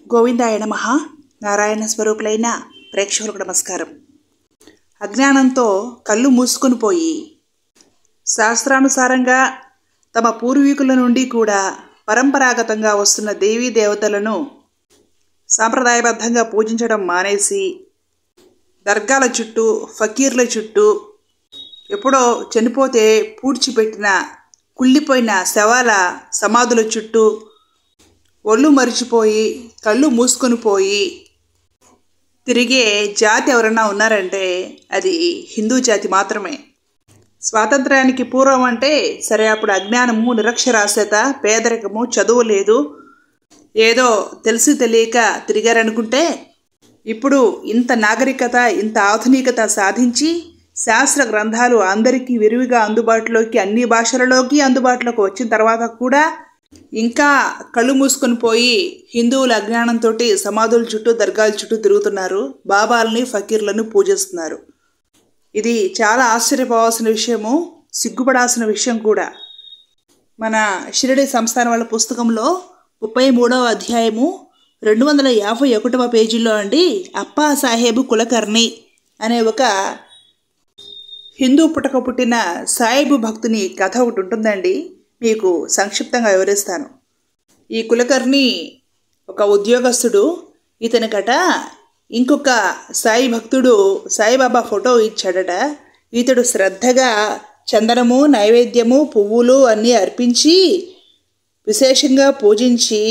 గోవిందాయ నమ నారాయణ స్వరూపులైన ప్రేక్షకులకు నమస్కారం అజ్ఞానంతో కళ్ళు మూసుకొని పోయి శాస్త్రానుసారంగా తమ పూర్వీకుల నుండి కూడా పరంపరాగతంగా వస్తున్న దేవీ దేవతలను సాంప్రదాయబద్ధంగా పూజించడం మానేసి దర్గాల చుట్టూ ఫకీర్ల చుట్టూ ఎప్పుడో చనిపోతే పూడ్చిపెట్టిన కుళ్ళిపోయిన శవాల సమాధుల చుట్టూ ఒళ్ళు మరిచిపోయి కళ్ళు మూసుకొని పోయి తిరిగే జాతి ఎవరైనా ఉన్నారంటే అది హిందూ జాతి మాత్రమే స్వాతంత్రానికి పూర్వం అంటే సరే అప్పుడు అజ్ఞానము నిరక్షరాస్యత పేదరికము చదువు లేదు ఏదో తెలిసి తెలియక తిరిగారనుకుంటే ఇప్పుడు ఇంత నాగరికత ఇంత ఆధునికత సాధించి శాస్త్ర గ్రంథాలు అందరికీ విరివిగా అందుబాటులోకి అన్ని భాషలలోకి అందుబాటులోకి వచ్చిన తర్వాత కూడా ఇంకా కళ్ళు మూసుకొని పోయి హిందువుల అజ్ఞానంతో సమాధుల చుట్టూ దర్గాల చుట్టూ తిరుగుతున్నారు బాబాలని ఫకీర్లను పూజిస్తున్నారు ఇది చాలా ఆశ్చర్యపోవాల్సిన విషయము సిగ్గుపడాల్సిన విషయం కూడా మన షిరడి సంస్థానం వాళ్ళ పుస్తకంలో ముప్పై మూడవ అధ్యాయము రెండు వందల యాభై ఒకటవ పేజీలో అండి అప్పా సాహేబు కులకర్ణి అనే ఒక హిందూ పుట్టక పుట్టిన సాయిబు భక్తుని కథ ఒకటి ఉంటుందండి మీకు సంక్షిప్తంగా వివరిస్తాను ఈ కులకర్ణి ఒక ఉద్యోగస్తుడు ఇతనికట ఇంకొక సాయి భక్తుడు సాయిబాబా ఫోటో ఇచ్చాడట ఇతడు శ్రద్ధగా చందనము నైవేద్యము పువ్వులు అన్నీ అర్పించి విశేషంగా పూజించి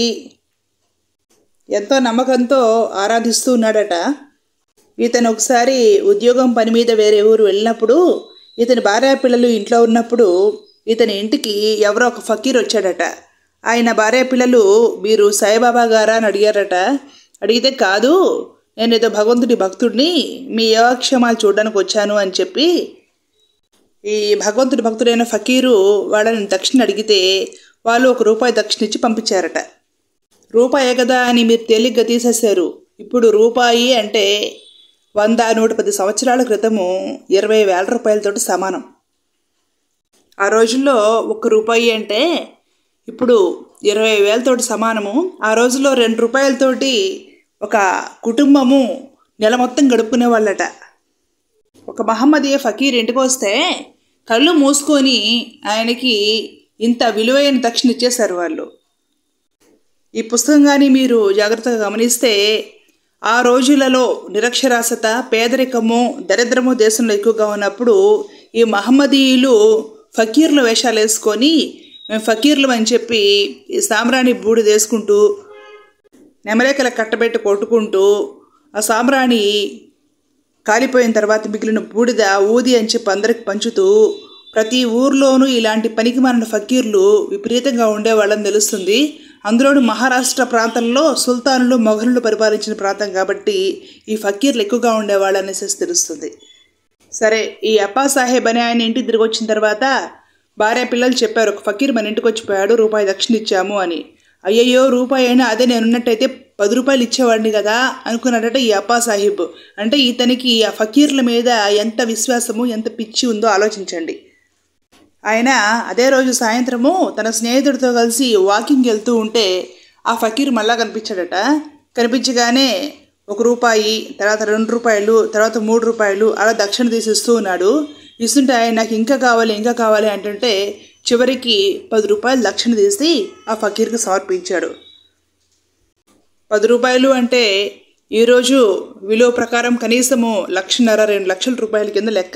ఎంతో నమ్మకంతో ఆరాధిస్తూ ఉన్నాడట ఇతను ఒకసారి ఉద్యోగం పని మీద వేరే ఊరు వెళ్ళినప్పుడు ఇతని భార్య పిల్లలు ఇంట్లో ఉన్నప్పుడు ఇతని ఇంటికి ఎవరో ఒక ఫకీర్ వచ్చాడట ఆయన భార్య పిల్లలు మీరు సాయిబాబా గారా అని అడిగారట అడిగితే కాదు నేను ఏదో భగవంతుడి భక్తుడిని మీ యోగక్షేమాలు చూడడానికి వచ్చాను అని చెప్పి ఈ భగవంతుడి భక్తుడైన ఫకీరు వాళ్ళని దక్షిణ అడిగితే వాళ్ళు ఒక రూపాయి దక్షిణ ఇచ్చి పంపించారట రూపాయే కదా అని మీరు తేలిగ్గా తీసేశారు ఇప్పుడు రూపాయి అంటే వంద నూట పది సంవత్సరాల క్రితము ఇరవై వేల రూపాయలతోటి సమానం ఆ రోజుల్లో ఒక్క రూపాయి అంటే ఇప్పుడు ఇరవై వేలతోటి సమానము ఆ రోజుల్లో రెండు రూపాయలతోటి ఒక కుటుంబము నెల మొత్తం గడుపుకునే వాళ్ళట ఒక మహమ్మదీయ ఫకీర్ ఇంటికి వస్తే కళ్ళు మూసుకొని ఆయనకి ఇంత విలువైన దక్షిణ ఇచ్చేశారు వాళ్ళు ఈ పుస్తకం కానీ మీరు జాగ్రత్తగా గమనిస్తే ఆ రోజులలో నిరక్షరాస్యత పేదరికము దరిద్రము దేశంలో ఎక్కువగా ఉన్నప్పుడు ఈ మహమ్మదీయులు ఫకీర్ల వేషాలు వేసుకొని మేము ఫకీర్లు అని చెప్పి ఈ సామ్రాణి బూడి వేసుకుంటూ నెమరేకల కట్టబెట్టి కొట్టుకుంటూ ఆ సామ్రాణి కాలిపోయిన తర్వాత మిగిలిన బూడిద ఊది అని చెప్పి అందరికి పంచుతూ ప్రతి ఊర్లోనూ ఇలాంటి పనికి మారిన ఫకీర్లు విపరీతంగా ఉండేవాళ్ళని తెలుస్తుంది అందులోనూ మహారాష్ట్ర ప్రాంతంలో సుల్తానులు మొఘలులు పరిపాలించిన ప్రాంతం కాబట్టి ఈ ఫకీర్లు ఎక్కువగా ఉండేవాళ్ళు అనేసి తెలుస్తుంది సరే ఈ అప్పా సాహెబ్ అనే ఆయన ఇంటికి తిరిగి వచ్చిన తర్వాత భార్య పిల్లలు చెప్పారు ఒక ఫకీర్ మన ఇంటికి వచ్చిపోయాడు రూపాయి దక్షిణ ఇచ్చాము అని అయ్యయ్యో రూపాయి అయినా అదే నేను ఉన్నట్టయితే పది రూపాయలు ఇచ్చేవాడిని కదా అనుకున్నాడట ఈ అప్పా సాహిబ్ అంటే ఇతనికి ఆ ఫకీర్ల మీద ఎంత విశ్వాసము ఎంత పిచ్చి ఉందో ఆలోచించండి ఆయన అదే రోజు సాయంత్రము తన స్నేహితుడితో కలిసి వాకింగ్ వెళ్తూ ఉంటే ఆ ఫకీర్ మళ్ళా కనిపించాడట కనిపించగానే ఒక రూపాయి తర్వాత రెండు రూపాయలు తర్వాత మూడు రూపాయలు అలా దక్షిణ తీసిస్తూ ఉన్నాడు ఇస్తుంటే ఆయన నాకు ఇంకా కావాలి ఇంకా కావాలి అంటుంటే చివరికి పది రూపాయలు దక్షిణ తీసి ఆ ఫకీర్కి సమర్పించాడు పది రూపాయలు అంటే ఈరోజు విలువ ప్రకారం కనీసము లక్షన్నర రెండు లక్షల రూపాయల కింద లెక్క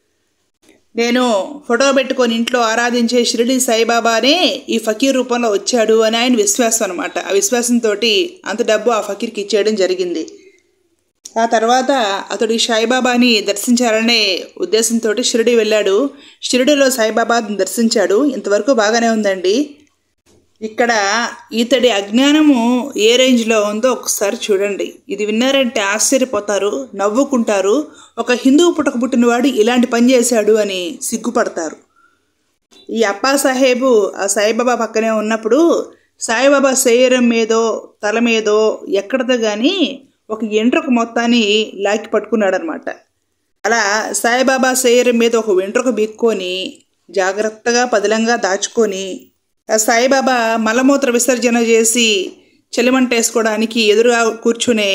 నేను ఫోటో పెట్టుకొని ఇంట్లో ఆరాధించే షిరిడి సాయిబాబానే ఈ ఫకీర్ రూపంలో వచ్చాడు అని ఆయన విశ్వాసం అనమాట ఆ విశ్వాసంతో అంత డబ్బు ఆ ఫకీర్కి ఇచ్చేయడం జరిగింది ఆ తర్వాత అతడు ఈ సాయిబాబాని దర్శించాలనే ఉద్దేశంతో షిరిడి వెళ్ళాడు షిరిడిలో సాయిబాబాని దర్శించాడు ఇంతవరకు బాగానే ఉందండి ఇక్కడ ఇతడి అజ్ఞానము ఏ రేంజ్లో ఉందో ఒకసారి చూడండి ఇది విన్నారంటే ఆశ్చర్యపోతారు నవ్వుకుంటారు ఒక హిందువు పుట్టక పుట్టినవాడు ఇలాంటి పని చేశాడు అని సిగ్గుపడతారు ఈ అప్పా సాహేబు ఆ సాయిబాబా పక్కనే ఉన్నప్పుడు సాయిబాబా శరీరం మీదో తల మీదో ఎక్కడదో కానీ ఒక ఎంట్రుక మొత్తాన్ని లాక్కి పట్టుకున్నాడనమాట అలా సాయిబాబా శరీరం మీద ఒక వెంట్రుక బీక్కొని జాగ్రత్తగా పదిలంగా దాచుకొని ఆ సాయిబాబా మలమూత్ర విసర్జన చేసి చలిమంట వేసుకోవడానికి ఎదురుగా కూర్చునే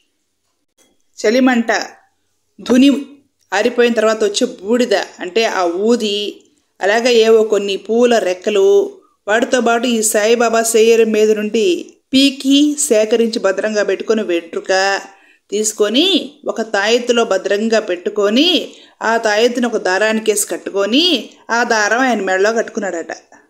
చలిమంట ధుని ఆరిపోయిన తర్వాత వచ్చే బూడిద అంటే ఆ ఊది అలాగే ఏవో కొన్ని పూల రెక్కలు వాటితో పాటు ఈ సాయిబాబా శరీరం మీద నుండి పీకి సేకరించి భద్రంగా పెట్టుకొని వెంట్రుక తీసుకొని ఒక తాయెత్తులో భద్రంగా పెట్టుకొని ఆ తాయెత్తుని ఒక దారానికి వేసి కట్టుకొని ఆ దారం ఆయన మెడలో కట్టుకున్నాడట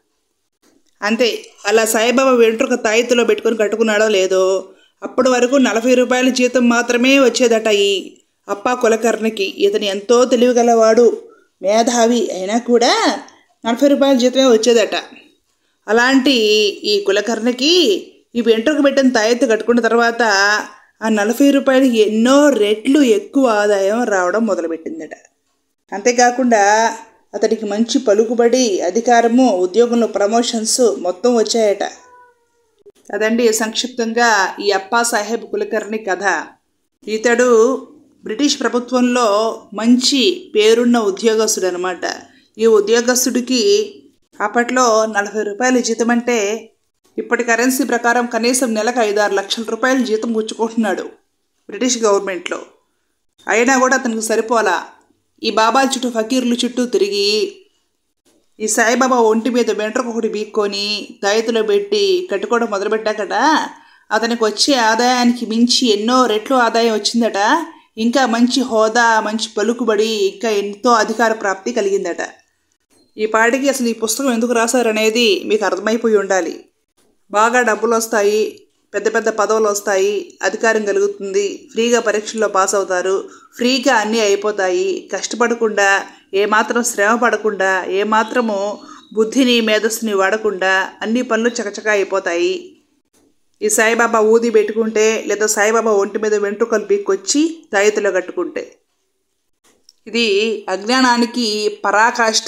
అంతే అలా సాయిబాబా వెంట్రుక తాయెత్తులో పెట్టుకొని కట్టుకున్నాడో లేదో అప్పటి వరకు నలభై రూపాయల జీతం మాత్రమే వచ్చేదట ఈ అప్పా కులకర్ణికి ఇతను ఎంతో తెలివిగలవాడు మేధావి అయినా కూడా నలభై రూపాయల జీతమే వచ్చేదట అలాంటి ఈ కులకర్ణికి ఈ వెంట్రుక పెట్టిన తాయెత్తు కట్టుకున్న తర్వాత ఆ నలభై రూపాయలకి ఎన్నో రెట్లు ఎక్కువ ఆదాయం రావడం మొదలుపెట్టిందట అంతేకాకుండా అతడికి మంచి పలుకుబడి అధికారము ఉద్యోగంలో ప్రమోషన్స్ మొత్తం వచ్చాయట అదండి సంక్షిప్తంగా ఈ అప్పా సాహెబ్ కులకర్ణి కథ ఇతడు బ్రిటిష్ ప్రభుత్వంలో మంచి పేరున్న ఉద్యోగస్తుడు అనమాట ఈ ఉద్యోగస్తుడికి అప్పట్లో నలభై రూపాయల జీతం అంటే ఇప్పటి కరెన్సీ ప్రకారం కనీసం నెలకు ఐదు ఆరు లక్షల రూపాయల జీతం పుచ్చుకుంటున్నాడు బ్రిటిష్ గవర్నమెంట్లో అయినా కూడా అతనికి సరిపోలా ఈ బాబాల చుట్టూ ఫకీర్లు చుట్టూ తిరిగి ఈ సాయిబాబా ఒంటి మీద వెంట్రుక ఒకటి బీక్కొని తాయెత్తులో పెట్టి కట్టుకోవడం మొదలుపెట్టాకట అతనికి వచ్చే ఆదాయానికి మించి ఎన్నో రెట్లు ఆదాయం వచ్చిందట ఇంకా మంచి హోదా మంచి పలుకుబడి ఇంకా ఎంతో అధికార ప్రాప్తి కలిగిందట ఈ పాటికి అసలు ఈ పుస్తకం ఎందుకు రాశారనేది మీకు అర్థమైపోయి ఉండాలి బాగా డబ్బులు వస్తాయి పెద్ద పెద్ద పదవులు వస్తాయి అధికారం కలుగుతుంది ఫ్రీగా పరీక్షల్లో పాస్ అవుతారు ఫ్రీగా అన్నీ అయిపోతాయి కష్టపడకుండా ఏమాత్రం శ్రమ పడకుండా ఏమాత్రము బుద్ధిని మేధస్సుని వాడకుండా అన్ని పనులు చకచకా అయిపోతాయి ఈ సాయిబాబా ఊది పెట్టుకుంటే లేదా సాయిబాబా ఒంటి మీద వెంట్రుకలు పీక్కొచ్చి తాయితలో కట్టుకుంటే ఇది అజ్ఞానానికి పరాకాష్ఠ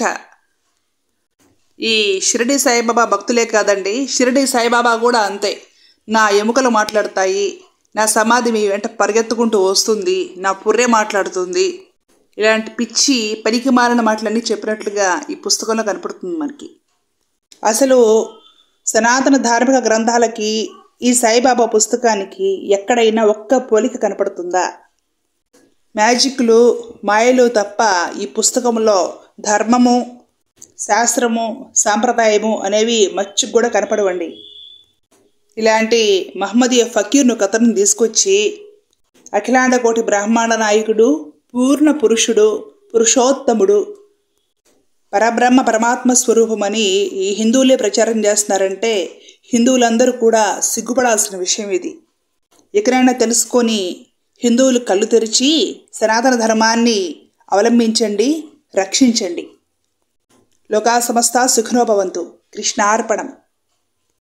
ఈ షిరిడి సాయిబాబా భక్తులే కాదండి షిరిడి సాయిబాబా కూడా అంతే నా ఎముకలు మాట్లాడతాయి నా సమాధి మీ వెంట పరిగెత్తుకుంటూ వస్తుంది నా పుర్రె మాట్లాడుతుంది ఇలాంటి పిచ్చి పనికి మారిన మాటలన్నీ చెప్పినట్లుగా ఈ పుస్తకంలో కనపడుతుంది మనకి అసలు సనాతన ధార్మిక గ్రంథాలకి ఈ సాయిబాబా పుస్తకానికి ఎక్కడైనా ఒక్క పోలిక కనపడుతుందా మ్యాజిక్లు మాయలు తప్ప ఈ పుస్తకంలో ధర్మము శాస్త్రము సాంప్రదాయము అనేవి మచ్చుకు కూడా కనపడవండి ఇలాంటి మహమ్మదీయ ఫకీర్ను కథను తీసుకొచ్చి అఖిలాండ కోటి బ్రహ్మాండ నాయకుడు పూర్ణ పురుషుడు పురుషోత్తముడు పరబ్రహ్మ పరమాత్మ స్వరూపమని ఈ హిందువులే ప్రచారం చేస్తున్నారంటే హిందువులందరూ కూడా సిగ్గుపడాల్సిన విషయం ఇది ఎక్కడైనా తెలుసుకొని హిందువులు కళ్ళు తెరిచి సనాతన ధర్మాన్ని అవలంబించండి రక్షించండి లోకా సమస్త సుఖనోభవంతు కృష్ణార్పణం